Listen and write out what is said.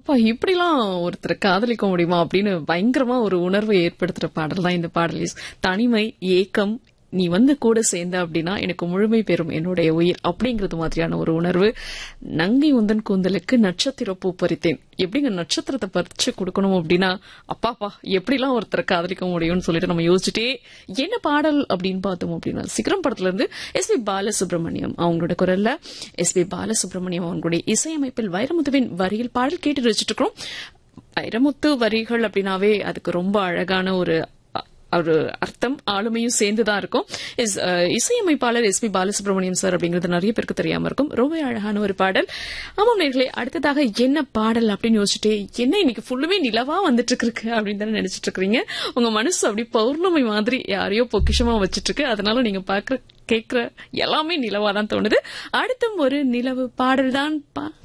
அப்பா இப்படிலாம் ஒருத்தரை காதலிக்க முடியுமா அப்படின்னு பயங்கரமா ஒரு உணர்வை ஏற்படுத்துற பாடல் தான் இந்த பாடல் தனிமை ஏக்கம் நீ வந்து கூட சேர்ந்த அப்படின்னா எனக்கு முழுமை பெறும் என்னுடைய உயிர் அப்படிங்கிறது மாதிரியான ஒரு உணர்வு நங்கை உந்தன் கூந்தலுக்கு நட்சத்திர பூ பறித்தேன் எப்படிங்க நட்சத்திரத்தை பறிச்சு கொடுக்கணும் அப்படின்னா அப்பாப்பா எப்படிலாம் ஒருத்தரை காதலிக்க முடியும்னு சொல்லிட்டு நம்ம யோசிச்சுட்டே என்ன பாடல் அப்படின்னு பார்த்தோம் அப்படின்னா சிகரம் படத்துல இருந்து எஸ் பி பாலசுப்ரமணியம் அவங்களோட குரல்ல எஸ் பி பாலசுப்ரமணியம் அவங்களுடைய இசையமைப்பில் வைரமுத்துவின் வரியில் பாடல் கேட்டு வச்சுட்டு இருக்கிறோம் வைரமுத்து வரிகள் அப்படின்னாவே அதுக்கு ரொம்ப அழகான ஒரு ஒரு அர்த்தம் ஆளுமையும் சேர்ந்துதான் இருக்கும் இஸ் இசையமைப்பாளர் எஸ் பி பாலசுப்ரமணியம் சார் அப்படிங்கிறது நிறைய பேருக்கு தெரியாம இருக்கும் ரொம்ப அழகான ஒரு பாடல் ஆமாம் நேர்களே அடுத்ததாக என்ன பாடல் அப்படின்னு யோசிச்சுட்டே என்ன இன்னைக்கு ஃபுல்லுமே நிலவா வந்துட்டு இருக்கு அப்படின்னு தானே நினைச்சிட்டு இருக்கிறீங்க உங்க மனசு அப்படி பௌர்ணமி மாதிரி யாரையோ பொக்கிஷமா வச்சிட்டு இருக்கு அதனால நீங்க பாக்குற கேட்கிற எல்லாமே நிலவா தான் தோணுது அடுத்தும் ஒரு நிலவு பாடல் தான்